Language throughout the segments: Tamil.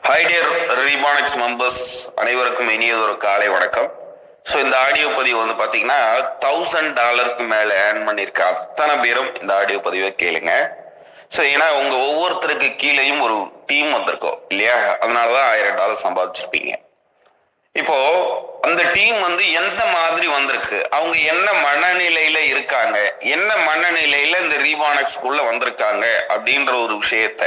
ஹை டியர் ரீபானிக்ஸ் மெம்பர்ஸ் அனைவருக்கும் இனியதொரு காலை வணக்கம் ஸோ இந்த ஆடியோ பதிவு வந்து பார்த்தீங்கன்னா தௌசண்ட் டாலருக்கு மேலே ஏர்ன் பண்ணியிருக்க அத்தனை பேரும் இந்த ஆடியோ பதிவை கேளுங்க ஸோ ஏன்னா உங்க ஒவ்வொருத்தருக்கு கீழேயும் ஒரு டீம் வந்திருக்கும் இல்லையா அதனால தான் ஆயிரம் டாலர் சம்பாதிச்சிருப்பீங்க இப்போ அந்த டீம் வந்து எந்த மாதிரி வந்திருக்கு அவங்க என்ன மனநிலையில இருக்காங்க என்ன மனநிலையில இந்த ரீபானக்ஸ்குள்ள வந்திருக்காங்க அப்படின்ற ஒரு விஷயத்த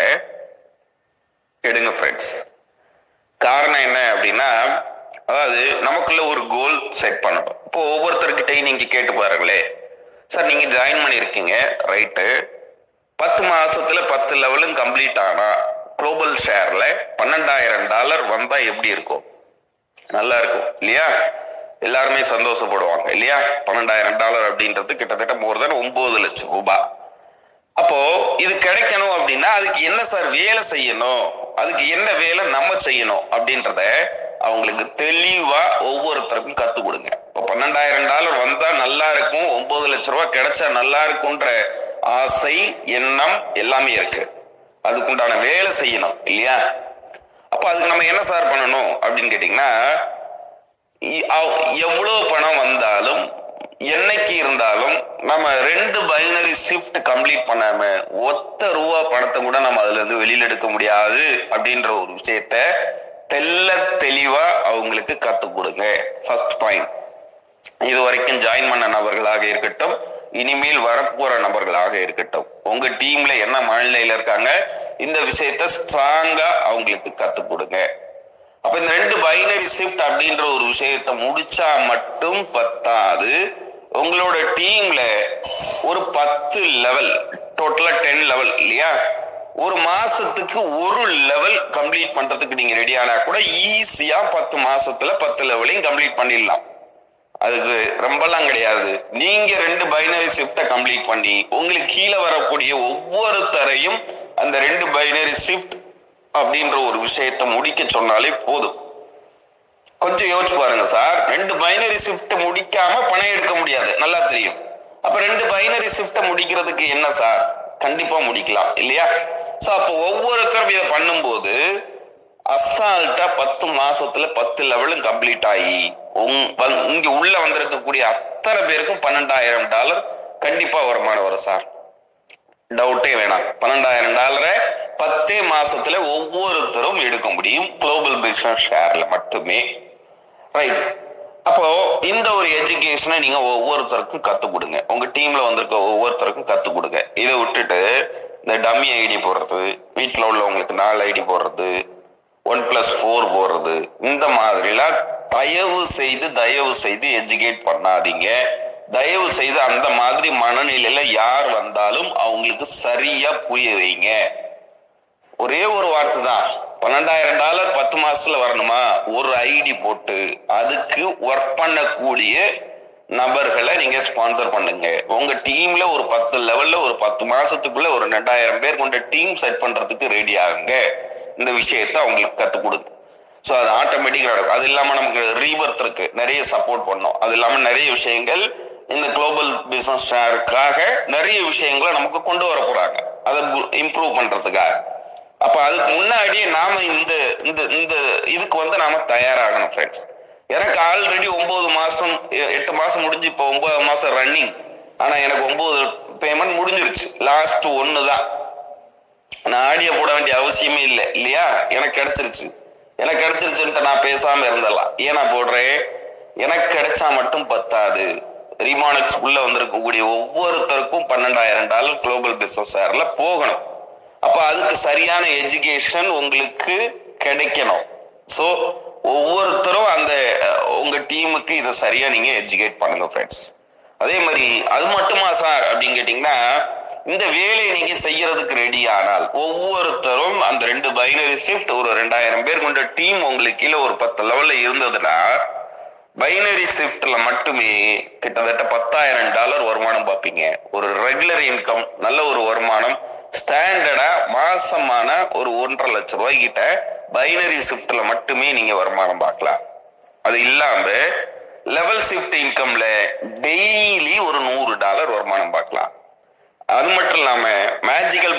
எடுங்க ஃப்ரெண்ட்ஸ் காரணம் என்ன அப்படின்னா அதாவது நமக்குள்ள ஒரு கோல் செட் பண்ணணும் இப்போ ஒவ்வொருத்தர்கிட்டையும் நீங்க கேட்டு பாருங்களே சார் நீங்க ஜாயின் பண்ணியிருக்கீங்க ரைட்டு பத்து மாசத்துல பத்து லெவலும் கம்ப்ளீட் ஆனா குளோபல் ஷேர்ல பன்னெண்டாயிரம் டாலர் வந்தா எப்படி இருக்கும் நல்லா இருக்கும் இல்லையா எல்லாருமே சந்தோஷப்படுவாங்க இல்லையா பன்னெண்டாயிரம் டாலர் அப்படின்றது கிட்டத்தட்ட மோர் தென் ஒன்பது லட்சம் ரூபாய் அப்போ இது கிடைக்கணும் அப்படின்னா அதுக்கு என்ன சார் வேலை செய்யணும் அதுக்கு என்ன வேலை நம்ம செய்யணும் அப்படின்றத அவங்களுக்கு தெளிவா ஒவ்வொருத்தருக்கும் கத்து கொடுங்க இப்போ பன்னெண்டாயிரம் டாலர் வந்தா நல்லா இருக்கும் ஒன்பது லட்ச ரூபாய் கிடைச்சா நல்லா இருக்கும்ன்ற ஆசை எண்ணம் எல்லாமே இருக்கு அதுக்குண்டான வேலை செய்யணும் இல்லையா அப்ப அதுக்கு நம்ம என்ன சார் பண்ணணும் அப்படின்னு கேட்டீங்கன்னா இ- அவ்- எவ்வளவு பணம் வந்தாலும் என்னைக்கு இருந்தாலும் நம்ம ரெண்டு பைனரி ஷிஃப்ட் கம்ப்ளீட் பண்ணாம ஒத்த ரூபா பணத்தை கூட நம்ம அதுல இருந்து வெளியில எடுக்க முடியாது அப்படின்ற ஒரு விஷயத்த தெல்ல தெளிவா அவங்களுக்கு கத்து கொடுங்க ஃபர்ஸ்ட் பாயிண்ட் இது வரைக்கும் ஜாயின் பண்ண நபர்களாக இருக்கட்டும் இனிமேல் வரப்போற நபர்களாக இருக்கட்டும் உங்க டீம்ல என்ன மனநிலையில இருக்காங்க இந்த விஷயத்த ஸ்ட்ராங்கா அவங்களுக்கு கத்து கொடுங்க அப்ப இந்த ரெண்டு பைனரி ஷிஃப்ட் அப்படின்ற ஒரு விஷயத்த முடிச்சா மட்டும் பத்தாது உங்களோட டீம்ல ஒரு பத்து லெவல் டோட்டலா டென் லெவல் இல்லையா ஒரு மாசத்துக்கு ஒரு லெவல் கம்ப்ளீட் பண்றதுக்கு நீங்க ரெடி ஆனா கூட ஈஸியா பத்து மாசத்துல பத்து லெவலையும் கம்ப்ளீட் பண்ணிடலாம் அதுக்கு ரொம்பலாம் கிடையாது நீங்க ரெண்டு பைனரி ஷிஃப்ட கம்ப்ளீட் பண்ணி உங்களுக்கு கீழே வரக்கூடிய ஒவ்வொருத்தரையும் அந்த ரெண்டு பைனரி ஷிஃப்ட் அப்படின்ற ஒரு விஷயத்தை முடிக்க சொன்னாலே போதும் கொஞ்சம் யோசிச்சு பாருங்க சார் ரெண்டு பைனரி ஷிஃப்ட் முடிக்காம பணம் எடுக்க முடியாது நல்லா தெரியும் அப்ப ரெண்டு பைனரி ஷிஃப்ட முடிக்கிறதுக்கு என்ன சார் கண்டிப்பா முடிக்கலாம் இல்லையா சோ அப்போ ஒவ்வொருத்தரும் இதை பண்ணும்போது அசால்ட்டா பத்து மாசத்துல பத்து லெவலும் கம்ப்ளீட் ஆகி உங் வந்து- இங்க உள்ள வந்திருக்கக்கூடிய அத்தனை பேருக்கும் பன்னெண்டாயிரம் டாலர் கண்டிப்பா வருமானம் வரும் சார் டவுட்டே வேணாம் பன்னெண்டாயிரம் டாலரை பத்தே மாசத்துல ஒவ்வொருத்தரும் எடுக்க முடியும் குளோபல் பிசினஸ் ஷேர்ல மட்டுமே ரைட் அப்போ இந்த ஒரு எஜுகேஷனை நீங்க ஒவ்வொருத்தருக்கும் கத்து கொடுங்க உங்க டீம்ல வந்திருக்க ஒவ்வொருத்தருக்கும் கத்து கொடுங்க இதை விட்டுட்டு இந்த டம்மி ஐடி போடுறது வீட்டுல உள்ளவங்களுக்கு நாலு ஐடி போடுறது ஒன் பிளஸ் ஃபோர் போடுறது இந்த மாதிரிலாம் தயவு செய்து தயவு செய்து எஜுகேட் பண்ணாதீங்க தயவு செய்து அந்த மாதிரி மனநிலையில யார் வந்தாலும் அவங்களுக்கு சரியா புரிய வைங்க ஒரே ஒரு வார்த்தை தான் பன்னெண்டாயிரம் டாலர் பத்து மாசத்துல வரணுமா ஒரு ஐடி போட்டு அதுக்கு ஒர்க் பண்ணக்கூடிய நபர்களை நீங்க ஸ்பான்சர் பண்ணுங்க உங்க டீம்ல ஒரு பத்து லெவல்ல ஒரு பத்து மாசத்துக்குள்ள ஒரு ரெண்டாயிரம் பேர் கொண்ட டீம் செட் பண்றதுக்கு ரெடி ஆகுங்க இந்த விஷயத்த அவங்களுக்கு கத்து கொடுங்க ஸோ அது ஆட்டோமேட்டிக்கா நடக்கும் அது இல்லாம நமக்கு ரீபர்த் இருக்கு நிறைய சப்போர்ட் பண்ணோம் அது இல்லாம நிறைய விஷயங்கள் இந்த குளோபல் பிசினஸ் ஷேருக்காக நிறைய விஷயங்களை நமக்கு கொண்டு வர போறாங்க அதை இம்ப்ரூவ் பண்றதுக்காக அப்ப அதுக்கு முன்னாடியே நாம இந்த இந்த இந்த இதுக்கு வந்து நாம தயாராகணும் ஃப்ரெண்ட்ஸ் எனக்கு ஆல்ரெடி ஒன்பது மாசம் எ- எட்டு மாசம் முடிஞ்சு இப்போ ஒன்பது மாசம் ரன்னிங் ஆனா எனக்கு ஒன்பது பேமெண்ட் முடிஞ்சிருச்சு லாஸ்ட் ஒன்னு தான் நான் ஆடியோ போட வேண்டிய அவசியமே இல்லை இல்லையா எனக்கு கிடைச்சிருச்சு எனக்கு கிடைச்சிருச்சுன்ட்டு நான் பேசாம இருந்தலாம் ஏன் நான் போடுறேன் எனக்கு கிடைச்சா மட்டும் பத்தாது ரிமானக்ஸ் உள்ள வந்திருக்கக்கூடிய ஒவ்வொருத்தருக்கும் பன்னெண்டாயிரம் டாலர் குளோபல் பிசினஸ் ஷேர்ல போகணும் அப்ப அதுக்கு சரியான எஜுகேஷன் உங்களுக்கு கிடைக்கணும் ஸோ ஒவ்வொருத்தரும் அந்த அஹ், உங்க டீமுக்கு இதை சரியா நீங்க எஜுகேட் பண்ணுங்க ஃப்ரெண்ட்ஸ் அதே மாதிரி அது மட்டுமா சார் அப்படின்னு கேட்டீங்கன்னா இந்த வேலையை நீங்க செய்யறதுக்கு ரெடி ஆனால் ஒவ்வொருத்தரும் அந்த ரெண்டு பைனரி ஷிஃப்ட் ஒரு ரெண்டாயிரம் பேர் கொண்ட டீம் உங்களுக்கு கீழே ஒரு பத்து லெவல்ல இருந்ததுன்னா பைனரி ஷிஃப்ட்ல மட்டுமே கிட்டத்தட்ட பத்தாயிரம் டாலர் வருமானம் பார்ப்பீங்க ஒரு ரெகுலர் இன்கம் நல்ல ஒரு வருமானம் ஸ்டாண்டர்டா மாசமான ஒரு ஒன்றரை லட்சம் ரூபாய் கிட்ட பைனரி ஷிஃப்ட்ல மட்டுமே நீங்க வருமானம் பார்க்கலாம் அது இல்லாம லெவல் ஷிஃப்ட் இன்கம்ல டெய்லி ஒரு நூறு டாலர் வருமானம் பார்க்கலாம் அது மட்டும் இல்லாம மேஜிக்கல் போட்ட இன்கம்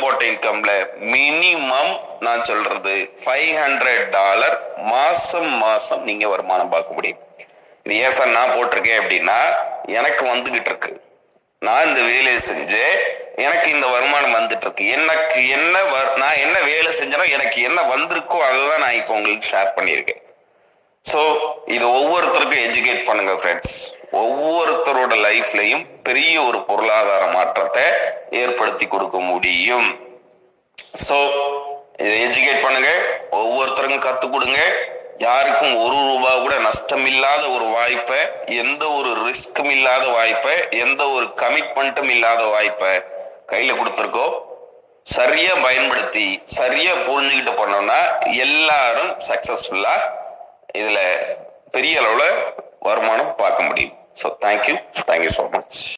இன்கம்ல மினிமம் நான் சொல்றது ஃபைவ் ஹண்ட்ரட் டாலர் மாசம் மாசம் நீங்க வருமானம் பார்க்க முடியும் இது ஏன் சார் நான் போட்டிருக்கேன் அப்படின்னா எனக்கு வந்துகிட்டு இருக்கு நான் இந்த வேலையை செஞ்சு எனக்கு இந்த வருமானம் வந்துட்டு இருக்கு எனக்கு என்ன வர்- நான் என்ன வேலை செஞ்சனோ எனக்கு என்ன வந்திருக்கோ அதுதான் நான் இப்போ உங்களுக்கு ஷேர் பண்ணியிருக்கேன் ஸோ இது ஒவ்வொருத்தருக்கும் எஜுகேட் பண்ணுங்க ஃப்ரெண்ட்ஸ் ஒவ்வொருத்தரோட லைஃப்லயும் பெரிய ஒரு பொருளாதார மாற்றத்தை ஏற்படுத்தி கொடுக்க முடியும் ஸோ இதை எஜுகேட் பண்ணுங்க ஒவ்வொருத்தருக்கும் கற்றுக் கொடுங்க யாருக்கும் ஒரு ரூபா கூட நஷ்டம் இல்லாத ஒரு வாய்ப்பை எந்த ஒரு ரிஸ்க்கும் இல்லாத வாய்ப்பை எந்த ஒரு கமிட்மெண்ட்டும் இல்லாத வாய்ப்பை கையில கொடுத்துருக்கோம் சரியா பயன்படுத்தி சரியா புரிஞ்சுக்கிட்டு பண்ணோம்னா எல்லாரும் சக்சஸ்ஃபுல்லா இதுல பெரிய அளவுல வருமானம் பார்க்க முடியும் so thank you thank you so much